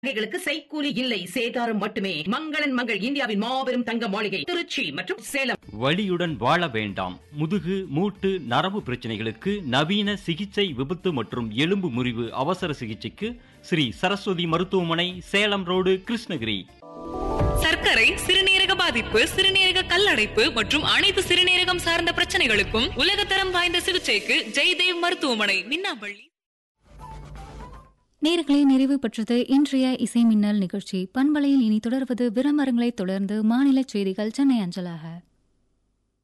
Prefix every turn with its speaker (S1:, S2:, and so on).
S1: நகைகளுக்கு செய்கூலி இல்லை சேதாரம் மட்டுமே மங்களன் மங்கள் இந்தியாவின் மாபெரும் தங்க மாளிகை திருச்சி மற்றும் சேலம்
S2: வலியுடன் வாழ வேண்டாம் முதுகு மூட்டு நரம்பு பிரச்சனைகளுக்கு நவீன சிகிச்சை விபத்து மற்றும் எலும்பு முறிவு அவசர சிகிச்சைக்கு ஸ்ரீ சரஸ்வதி மருத்துவமனை சேலம் ரோடு கிருஷ்ணகிரி
S3: சர்க்கரை சிறுநீரக பாதிப்பு சிறுநீரக கல்லடைப்பு மற்றும் அனைத்து சிறுநீரகம் சார்ந்த பிரச்சனைகளுக்கும் உலகத்தரம் வாய்ந்த சிகிச்சைக்கு ஜெய்தேவ் மருத்துவமனை மின்னாம்பள்ளி
S4: நேர்களை நிறைவு பெற்றது இன்றைய இசை மின்னல் நிகழ்ச்சி பண்பலையில் இனி தொடர்வது விளம்பரங்களைத் தொடர்ந்து மாநில செய்திகள் சென்னை அஞ்சலாக